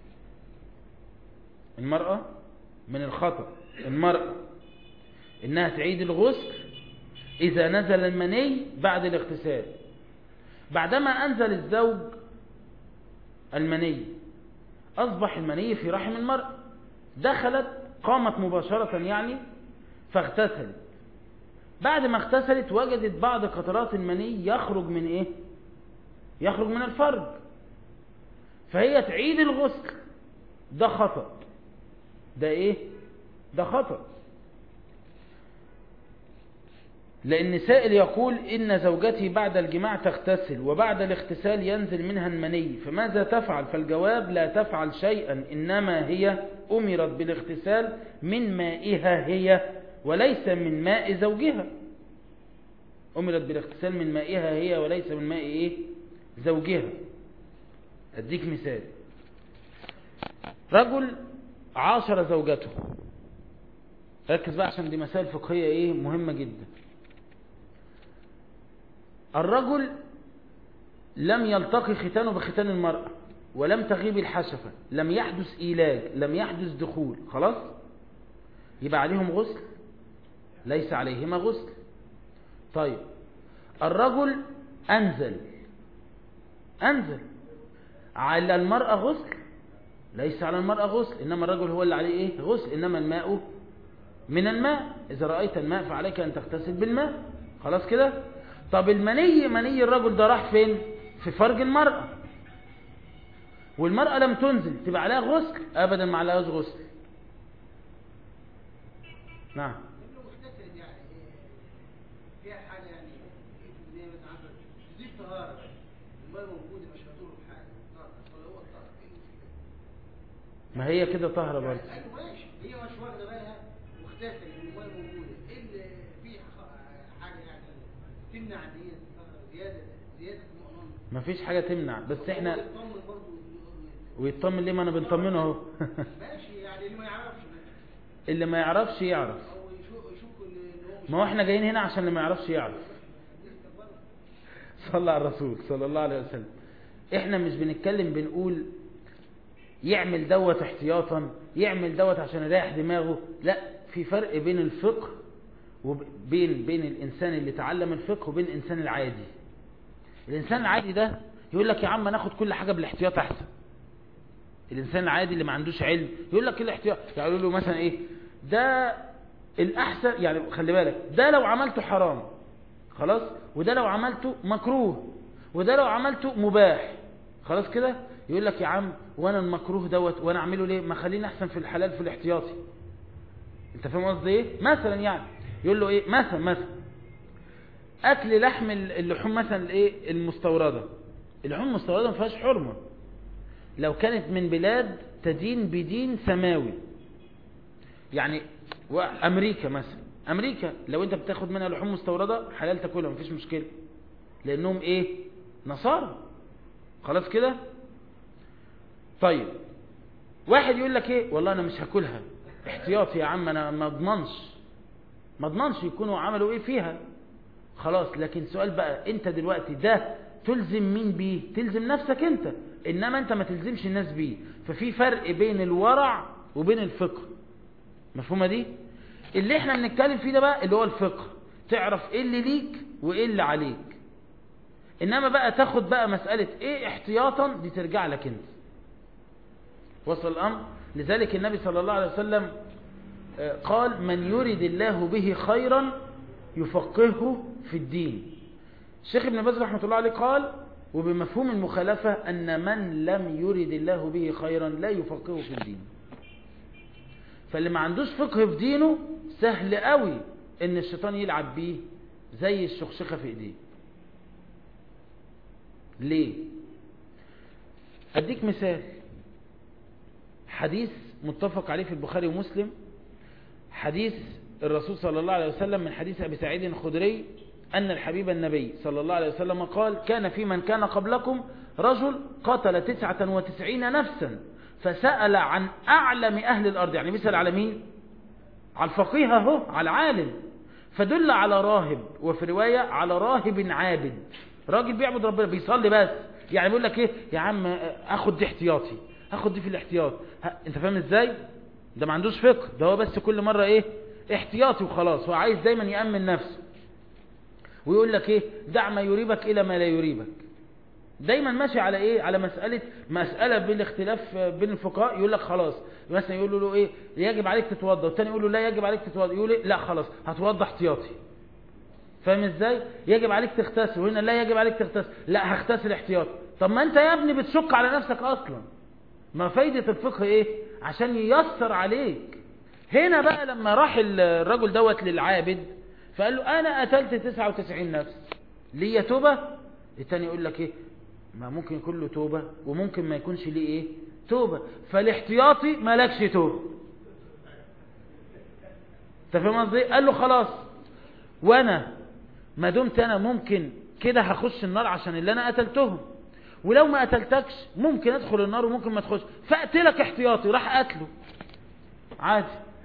المرأة من الخطأ المرأة إنها تعيد الغسل إذا نزل المني بعد الاغتسال بعدما أنزل الزوج المني أصبح المني في رحم المرأة دخلت قامت مباشرة يعني فاغتسلت بعد ما اغتسلت وجدت بعض قطرات المني يخرج من ايه يخرج من الفرج فهي تعيد الغسل ده خطأ ده ايه ده خطأ لأن سائل يقول إن زوجتي بعد الجماع تغتسل وبعد الاغتسال ينزل منها المني فماذا تفعل فالجواب لا تفعل شيئا إنما هي أمرت بالاغتسال من مائها هي وليس من ماء زوجها أمرت بالاغتسال من مائها هي وليس من ماء إيه؟ زوجها أديك مثال رجل عاشر زوجته ركز بقى عشان دي مسائل فقهية إيه مهمة جدا الرجل لم يلتقي ختانه بختان المرأة ولم تغيب الحشفة لم يحدث إيلاج لم يحدث دخول خلاص يبقى عليهم غسل ليس عليهما غسل طيب الرجل أنزل أنزل على المرأة غسل ليس على المرأة غسل إنما الرجل هو اللي عليه إيه غسل إنما الماء من الماء إذا رأيت الماء فعليك أن تغتسل بالماء خلاص كده طب المني مني الرجل ده راح فين في فرج المرأة والمرأة لم تنزل تبقى عليها غسل أبدا ما عليهاش غسل نعم ما هي كده طهرة برضه ماشي هي مش واخده بالها واختفت الميه موجوده ايه اللي في حاجه يعني تمنع ان هي زياده زياده المؤمن ما فيش حاجة تمنع بس احنا يطمن برضه ويطمن ليه ما انا بنطمنه اهو ماشي يعني اللي ما يعرفش اللي ما يعرفش يعرف او يشوف يشوف ان هو مش ما هو احنا جايين هنا عشان اللي ما يعرفش يعرف لسه برضه صلى على الرسول صلى الله عليه وسلم احنا مش بنتكلم بنقول يعمل دوت احتياطا يعمل دوت عشان يريح دماغه لا في فرق بين الفقه وبين بين الانسان اللي تعلم الفقه وبين الانسان العادي الانسان العادي ده يقول لك يا عم ناخد كل حاجه بالاحتياط احسن الانسان العادي اللي ما عندوش علم يقول لك الاحتياط يقولوا له مثلا ايه ده الاحسن يعني خلي بالك ده لو عملته حرام خلاص وده لو عملته مكروه وده لو عملته مباح خلاص كده يقول لك يا عم وانا المكروه دوت وانا اعمله ليه ما خليني احسن في الحلال في الاحتياطي انت فاهم قصدي ايه مثلا يعني يقول له ايه مثلا مثلا اكل لحم اللحوم مثلا الايه المستورده اللحوم المستورده ما فيهاش حرمه لو كانت من بلاد تدين بدين سماوي يعني امريكا مثلا امريكا لو انت بتاخد منها لحوم مستورده حلال تاكلها مفيش مشكله لانهم ايه نصارى خلاص كده طيب واحد يقول لك ايه والله انا مش هاكلها احتياطي يا عم انا ما اضمنش ما اضمنش يكونوا عملوا ايه فيها خلاص لكن سؤال بقى انت دلوقتي ده تلزم مين بيه تلزم نفسك انت انما انت ما تلزمش الناس بيه ففي فرق بين الورع وبين الفقه مفهومة دي اللي احنا بنتكلم فيه ده بقى اللي هو الفقه تعرف ايه اللي ليك وايه اللي عليك انما بقى تاخد بقى مسألة ايه احتياطا دي ترجع لك انت وصل الامر لذلك النبي صلى الله عليه وسلم قال من يرد الله به خيرا يفقهه في الدين الشيخ ابن باز رحمة الله عليه قال وبمفهوم المخالفة أن من لم يرد الله به خيرا لا يفقهه في الدين فاللي ما عندوش فقه في دينه سهل قوي ان الشيطان يلعب بيه زي الشخشخة في ايديه ليه اديك مثال حديث متفق عليه في البخاري ومسلم حديث الرسول صلى الله عليه وسلم من حديث أبي سعيد الخدري أن الحبيب النبي صلى الله عليه وسلم قال كان في من كان قبلكم رجل قتل تسعة وتسعين نفسا فسأل عن أعلم أهل الأرض يعني بيسأل على مين على الفقيه اهو على العالم فدل على راهب وفي رواية على راهب عابد راجل بيعبد ربنا بيصلي بس يعني بيقول لك ايه يا عم اخد دي احتياطي اخد دي في الاحتياط انت فاهم ازاي ده ما عندوش فقه ده هو بس كل مرة ايه احتياطي وخلاص هو عايز دايما يأمن نفسه ويقول لك ايه دع ما يريبك الى ما لا يريبك دايما ماشي على ايه على مسألة مسألة بالاختلاف بين الفقهاء يقول لك خلاص مثلا يقول له ايه يجب عليك تتوضى والتاني يقول له لا يجب عليك تتوضى يقول إيه؟ لا خلاص هتوضى احتياطي فاهم ازاي يجب عليك تغتسل وهنا لا يجب عليك تغتسل لا هغتسل احتياطي طب ما انت يا ابني بتشك على نفسك اصلا ما فايدة الفقه ايه عشان ييسر عليك هنا بقى لما راح الرجل دوت للعابد فقال له انا قتلت 99 نفس ليه توبة التاني يقول لك ايه ما ممكن يكون له توبة وممكن ما يكونش ليه ايه توبة فالاحتياطي مالكش توبة انت فاهم قصدي قال له خلاص وانا ما دمت انا ممكن كده هخش النار عشان اللي انا قتلتهم ولو ما قتلتكش ممكن ادخل النار وممكن ما تخش فاقتلك احتياطي راح قتله عادي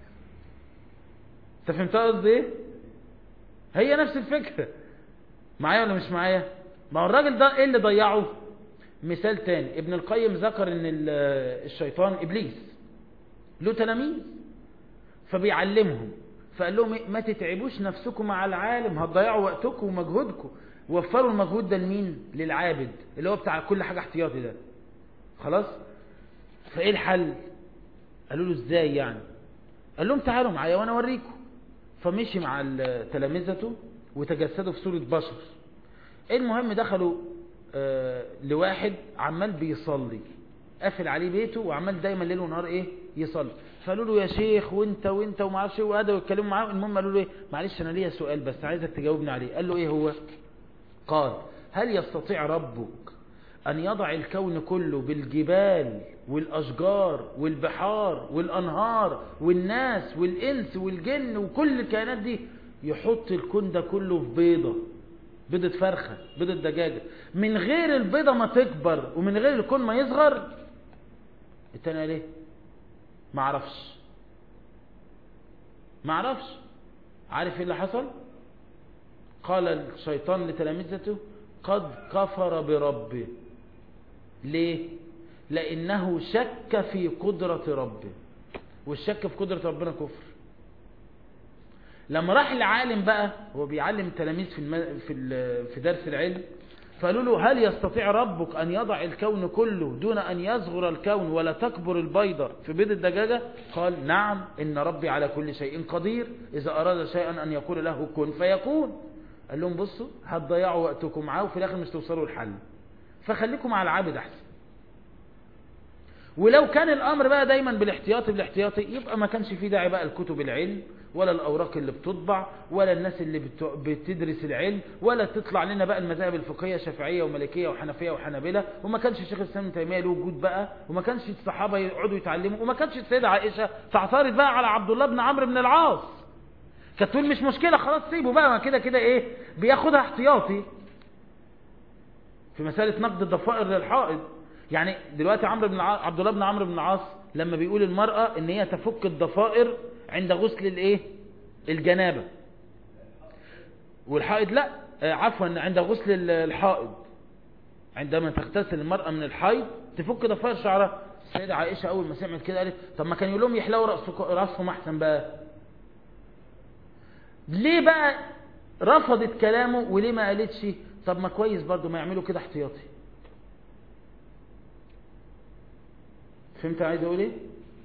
انت فهمت قصدي ايه هي نفس الفكرة معايا ولا مش معايا ما هو الراجل ده ايه اللي ضيعه مثال تاني ابن القيم ذكر ان الشيطان ابليس له تلاميذ فبيعلمهم فقال لهم إيه؟ ما تتعبوش نفسكم مع العالم هتضيعوا وقتكم ومجهودكم وفروا المجهود ده لمين للعابد اللي هو بتاع كل حاجة احتياطي ده خلاص فايه الحل قالوا له ازاي يعني قال لهم تعالوا معايا وانا اوريكم فمشي مع تلامذته وتجسدوا في صورة بشر المهم دخلوا آه لواحد عمال بيصلي قافل عليه بيته وعمال دايما ليل ونهار ايه يصلي فقالوا له يا شيخ وانت وانت وما اعرفش ايه وقعدوا يتكلموا معاه المهم قالوا له ايه معلش انا ليا سؤال بس عايزك تجاوبني عليه قال له ايه هو قال هل يستطيع ربك أن يضع الكون كله بالجبال والأشجار والبحار والأنهار والناس والإنس والجن وكل الكائنات دي يحط الكون ده كله في بيضة بيضة فرخة بيضة دجاجة من غير البيضة ما تكبر ومن غير الكون ما يصغر التاني قال ايه ما عرفش ما عرفش عارف ايه اللي حصل قال الشيطان لتلامذته قد كفر بربه ليه لانه شك في قدرة ربه والشك في قدرة ربنا كفر لما راح العالم بقى هو بيعلم التلاميذ في الم... في ال... في درس العلم فقالوا له هل يستطيع ربك أن يضع الكون كله دون أن يصغر الكون ولا تكبر البيضة في بيض الدجاجة قال نعم إن ربي على كل شيء قدير إذا أراد شيئا أن يقول له كن فيكون قال لهم بصوا هتضيعوا وقتكم معاه وفي الآخر مش توصلوا الحل فخليكم على العابد أحسن ولو كان الأمر بقى دايما بالاحتياطي بالاحتياطي يبقى ما كانش فيه داعي بقى الكتب العلم ولا الأوراق اللي بتطبع ولا الناس اللي بتدرس العلم ولا تطلع لنا بقى المذاهب الفقهية شافعية ومالكية وحنفية وحنابلة وما كانش الشيخ الإسلام ابن تيمية له وجود بقى وما كانش الصحابة يقعدوا يتعلموا وما كانش السيدة عائشة تعترض بقى على عبد الله بن عمرو بن العاص كانت تقول مش مشكلة خلاص سيبه بقى ما كده كده ايه بياخدها احتياطي في مسألة نقد الضفائر للحائض يعني دلوقتي عمرو بن العاص عبد الله بن عمرو بن العاص لما بيقول المرأة ان هي تفك الضفائر عند غسل الايه الجنابة والحائض لا آه، عفوا عند غسل ال- الحائض عندما تغتسل المرأة من الحيض تفك ضفائر شعرها السيدة عائشة أول ما سمعت كده قالت طب ما كان يقول لهم يحلقوا رأسك- رأسهم أحسن بقى ليه بقى رفضت كلامه وليه ما قالتش طب ما كويس برضو ما يعملوا كده احتياطي فهمت عايز اقول ايه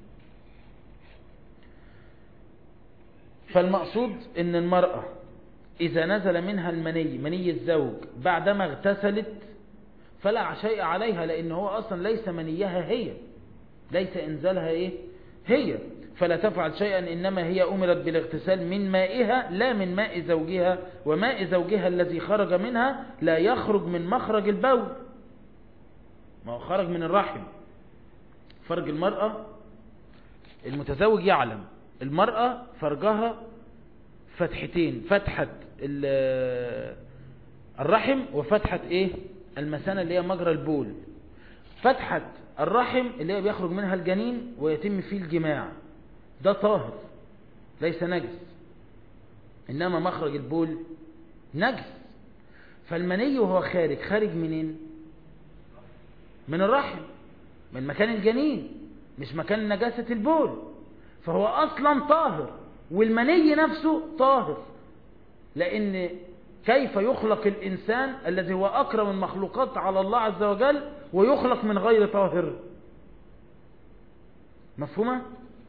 فالمقصود ان المرأة اذا نزل منها المني مني الزوج بعدما اغتسلت فلا شيء عليها لان هو اصلا ليس منيها هي ليس انزالها ايه هي فلا تفعل شيئا انما هي امرت بالاغتسال من مائها لا من ماء زوجها وماء زوجها الذي خرج منها لا يخرج من مخرج البول ما هو خرج من الرحم فرج المرأة المتزوج يعلم المرأة فرجها فتحتين فتحة ال- الرحم وفتحة ايه المثانة اللي هي مجرى البول فتحة الرحم اللي هي بيخرج منها الجنين ويتم فيه الجماع ده طاهر ليس نجس إنما مخرج البول نجس فالمني وهو خارج خارج منين من الرحم من مكان الجنين مش مكان نجاسة البول فهو أصلا طاهر والمني نفسه طاهر لأن كيف يخلق الإنسان الذي هو أكرم المخلوقات على الله عز وجل ويخلق من غير طاهر مفهومة؟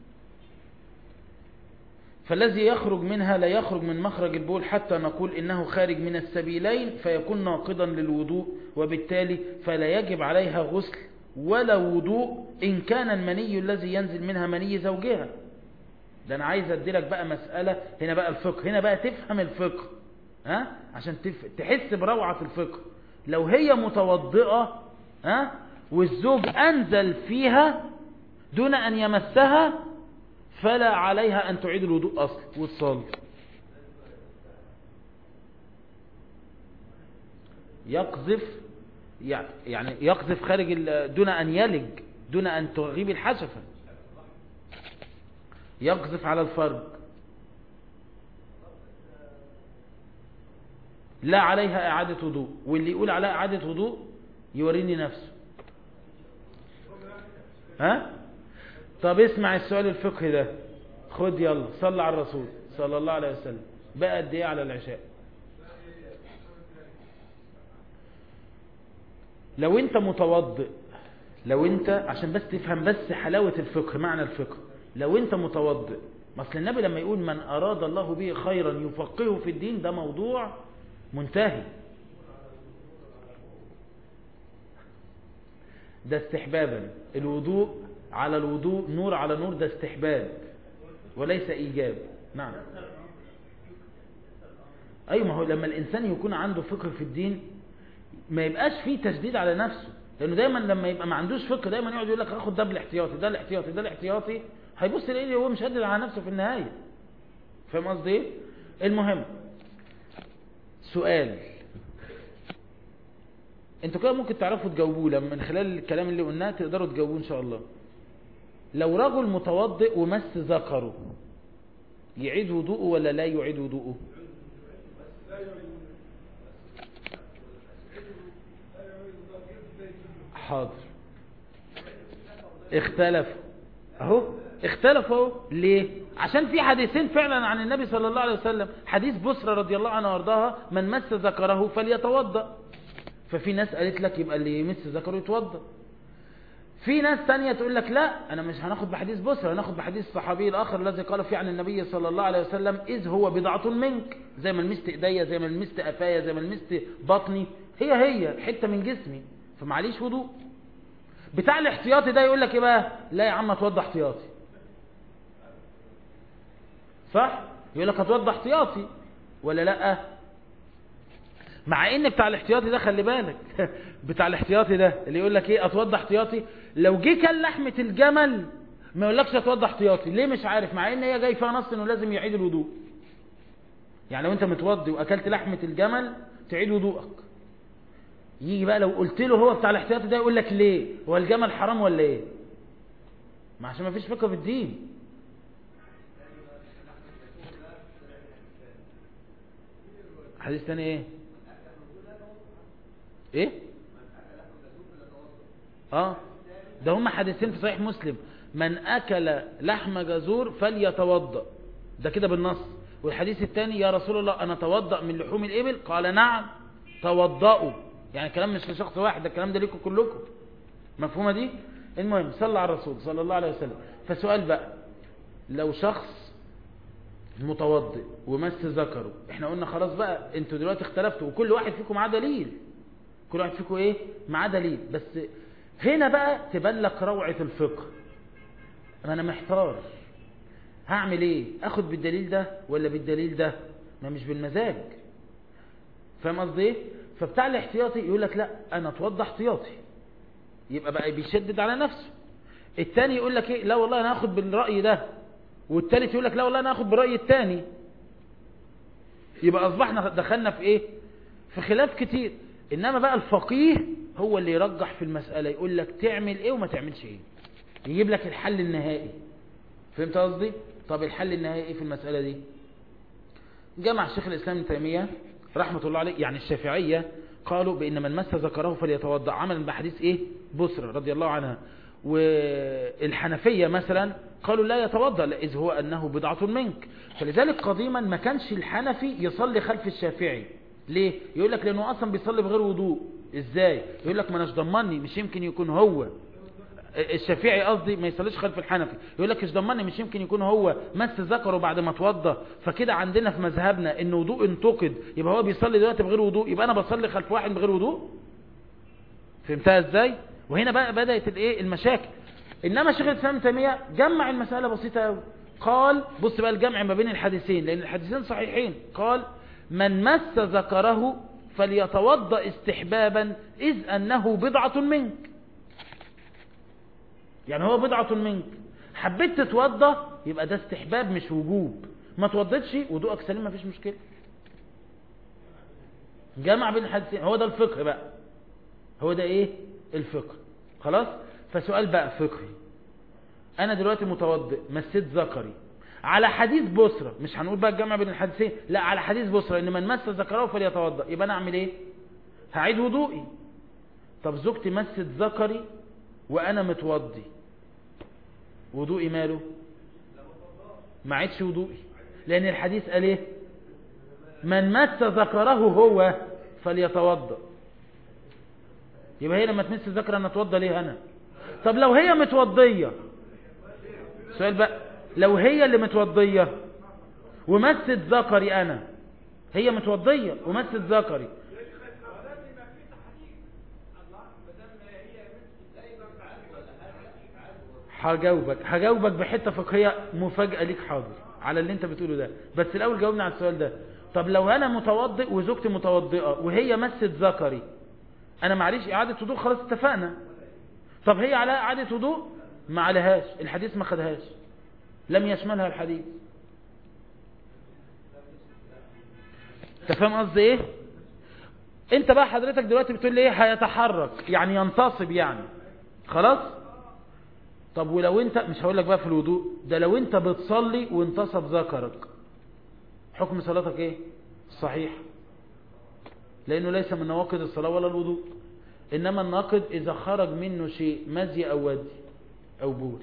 فالذي يخرج منها لا يخرج من مخرج البول حتى نقول إنه خارج من السبيلين فيكون ناقضا للوضوء وبالتالي فلا يجب عليها غسل ولا وضوء إن كان المني الذي ينزل منها مني زوجها ده أنا عايز أديلك بقى مسألة هنا بقى الفقه هنا بقى تفهم الفقه ها عشان تف... تحس بروعة الفقه لو هي متوضئة ها والزوج أنزل فيها دون أن يمسها فلا عليها أن تعيد الوضوء أصلا والصلاة يقذف يعني يقذف خارج ال- دون أن يلج دون أن تغيب الحشفة يقذف على الفرج لا عليها إعادة وضوء واللي يقول عليها إعادة وضوء يوريني نفسه ها طب اسمع السؤال الفقهي ده خد يلا صل على الرسول صلى الله عليه وسلم بقى قد ايه على العشاء لو انت متوضئ لو انت عشان بس تفهم بس حلاوة الفقه معنى الفقه لو انت متوضئ مثل النبي لما يقول من اراد الله به خيرا يفقهه في الدين ده موضوع منتهي ده استحبابا الوضوء على الوضوء نور على نور ده استحباب وليس ايجاب نعم ايوه ما هو لما الانسان يكون عنده فقه في الدين ما يبقاش فيه تشديد على نفسه لانه دايما لما يبقى ما عندوش فقه دايما يقعد يقول لك اخد ده بالاحتياطي ده الاحتياطي ده الاحتياطي هيبص يلاقيه هو مشدد على نفسه في النهايه فاهم قصدي ايه المهم سؤال انتوا كده ممكن تعرفوا تجاوبوه لما من خلال الكلام اللي قلناه تقدروا تجاوبوه ان شاء الله لو رجل متوضئ ومس ذكره يعيد وضوءه ولا لا يعيد وضوءه حاضر اختلفوا اهو اختلفوا اهو ليه عشان في حديثين فعلا عن النبي صلى الله عليه وسلم حديث بسرة رضي الله عنها وارضاها من مس ذكره فليتوضأ ففي ناس قالت لك يبقى اللي يمس ذكره يتوضأ في ناس تانية تقول لك لا انا مش هناخد بحديث بسرة هناخد بحديث الصحابي الاخر الذي قال فيه عن النبي صلى الله عليه وسلم اذ هو بضعة منك زي ما لمست ايديا زي ما لمست قفايا زي ما لمست بطني هي هي حتة من جسمي فمعليش وضوء بتاع الاحتياطي ده يقول لك ايه بقى لا يا عم اتوضى احتياطي صح يقول لك اتوضى احتياطي ولا لا مع ان بتاع الاحتياطي ده خلي بالك بتاع الاحتياطي ده اللي يقول لك ايه اتوضى احتياطي لو جه كان لحمه الجمل ما يقولكش اتوضى احتياطي ليه مش عارف مع ان هي جاي فيها نص انه لازم يعيد الوضوء يعني لو انت متوضي واكلت لحمه الجمل تعيد وضوءك يجي بقى لو قلت له هو بتاع الاحتياطي ده يقول لك ليه هو الجمل حرام ولا ايه ما عشان ما فيش فقه في الدين حديث تاني ايه ايه اه ده هم حديثين في صحيح مسلم من اكل لحم جزور فليتوضا ده كده بالنص والحديث الثاني يا رسول الله انا اتوضا من لحوم الابل قال نعم توضأوا يعني كلام مش لشخص واحد ده الكلام ده ليكم كلكم مفهومه دي المهم صلى على الرسول صلى الله عليه وسلم فسؤال بقى لو شخص متوضئ ومس ذكره احنا قلنا خلاص بقى انتوا دلوقتي اختلفتوا وكل واحد فيكم معاه دليل كل واحد فيكم ايه معاه دليل بس هنا بقى تبان لك روعة الفقه ما انا محتار هعمل ايه اخد بالدليل ده ولا بالدليل ده ما مش بالمزاج فاهم قصدي ايه فبتاع الاحتياطي يقول لك لا انا اتوضى احتياطي يبقى بقى بيشدد على نفسه التاني يقول لك ايه لا والله انا هاخد بالرأي ده والتالت يقول لك لا والله انا هاخد برأي التاني يبقى اصبحنا دخلنا في ايه في خلاف كتير انما بقى الفقيه هو اللي يرجح في المسألة يقول لك تعمل ايه وما تعملش ايه يجيب لك الحل النهائي فهمت قصدي طب الحل النهائي ايه في المسألة دي جمع شيخ الاسلام ابن تيمية رحمة الله عليه يعني الشافعية قالوا بان من مس ذكره فليتوضا عملا بحديث ايه بسرة رضي الله عنها والحنفية مثلا قالوا لا يتوضا إذ هو أنه بضعة منك فلذلك قديما ما كانش الحنفي يصلي خلف الشافعي ليه يقول لك لأنه أصلا بيصلي بغير وضوء إزاي يقول لك ما أناش ضمني مش يمكن يكون هو الشافعي قصدي ما يصليش خلف الحنفي يقول لك مش ضمني مش يمكن يكون هو مس ذكره بعد ما اتوضى فكده عندنا في مذهبنا ان وضوء انتقد يبقى هو بيصلي دلوقتي بغير وضوء يبقى انا بصلي خلف واحد بغير وضوء فهمتها ازاي وهنا بقى بدأت الايه المشاكل انما شيخ الاسلام تيميه جمع المسألة بسيطة قوي قال بص بقى الجمع ما بين الحديثين لان الحديثين صحيحين قال من مس ذكره فليتوضا استحبابا اذ انه بضعة منك يعني هو بضعة منك حبيت تتوضا يبقى ده استحباب مش وجوب ما توضتش وضوءك سليم ما فيش مشكلة جمع بين الحديثين هو ده الفقه بقى هو ده ايه الفقه خلاص فسؤال بقى فقهي انا دلوقتي متوضئ مسيت ذكري على حديث بسرة مش هنقول بقى الجمع بين الحديثين لا على حديث بسرة ان من مس ذكره فليتوضا يبقى انا اعمل ايه هعيد وضوئي طب زوجتي مست ذكري وانا متوضي وضوئي ماله ما عيدش وضوئي لان الحديث قال ايه من مس ذكره هو فليتوضا يبقى هي لما تمس ذكر انا اتوضى ليه انا طب لو هي متوضية سؤال بقى لو هي اللي متوضية ومست ذكري انا هي متوضية ومست ذكري هجاوبك هجاوبك بحته فقهيه مفاجاه ليك حاضر على اللي انت بتقوله ده بس الاول جاوبني على السؤال ده طب لو انا متوضئ وزوجتي متوضئه وهي مست ذكري انا معليش اعاده وضوء خلاص اتفقنا طب هي على اعاده وضوء ما عليهاش الحديث ما خدهاش لم يشملها الحديث انت فاهم قصدي ايه انت بقى حضرتك دلوقتي بتقول لي ايه هيتحرك يعني ينتصب يعني خلاص طب ولو انت مش هقول لك بقى في الوضوء ده لو انت بتصلي وانتصب ذكرك حكم صلاتك ايه صحيح لانه ليس من نواقض الصلاة ولا الوضوء انما الناقض اذا خرج منه شيء مزي او ودي او بول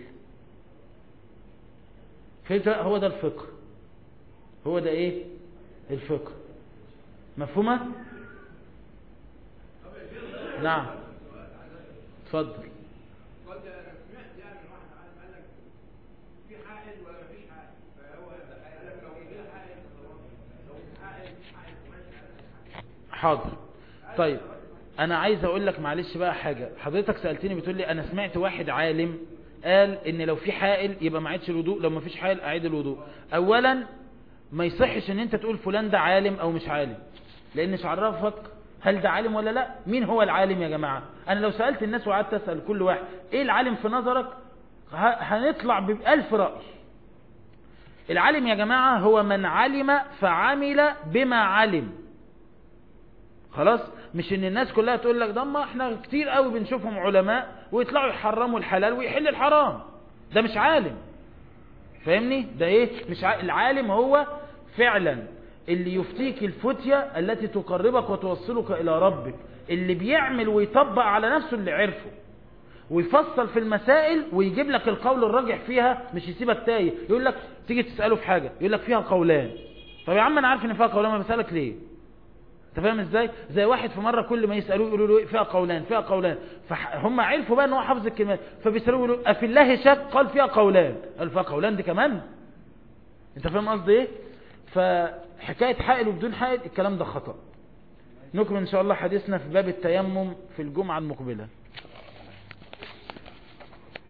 فهمت هو ده الفقه هو ده ايه الفقه مفهومة نعم اتفضل حاضر طيب انا عايز اقول لك معلش بقى حاجة حضرتك سألتني بتقول لي انا سمعت واحد عالم قال ان لو في حائل يبقى ما عيدش الوضوء لو ما فيش حائل اعيد الوضوء اولا ما يصحش ان انت تقول فلان ده عالم او مش عالم لان مش عرفك هل ده عالم ولا لا مين هو العالم يا جماعة انا لو سألت الناس وقعدت اسأل كل واحد ايه العالم في نظرك هنطلع بألف رأي العالم يا جماعة هو من علم فعمل بما علم خلاص مش ان الناس كلها تقول لك ده ما احنا كتير قوي بنشوفهم علماء ويطلعوا يحرموا الحلال ويحل الحرام ده مش عالم فاهمني ده ايه مش ع... العالم هو فعلا اللي يفتيك الفتية التي تقربك وتوصلك إلى ربك اللي بيعمل ويطبق على نفسه اللي عرفه ويفصل في المسائل ويجيب لك القول الراجح فيها مش يسيبك تايه يقول لك تيجي تسأله في حاجة يقول لك فيها قولان طب يا عم انا عارف ان فيها قولان ما بسألك ليه انت فاهم ازاي زي واحد في مرة كل ما يسألوه يقولوا له فيها قولان فيها قولان فهم عرفوا بقى ان هو حافظ الكلمات فبيسألوه يقولوا افي الله شك قال فيها قولان قال فيها قولان دي كمان انت فاهم قصدي ايه فحكاية حائل وبدون حائل الكلام ده خطأ نكمل ان شاء الله حديثنا في باب التيمم في الجمعة المقبلة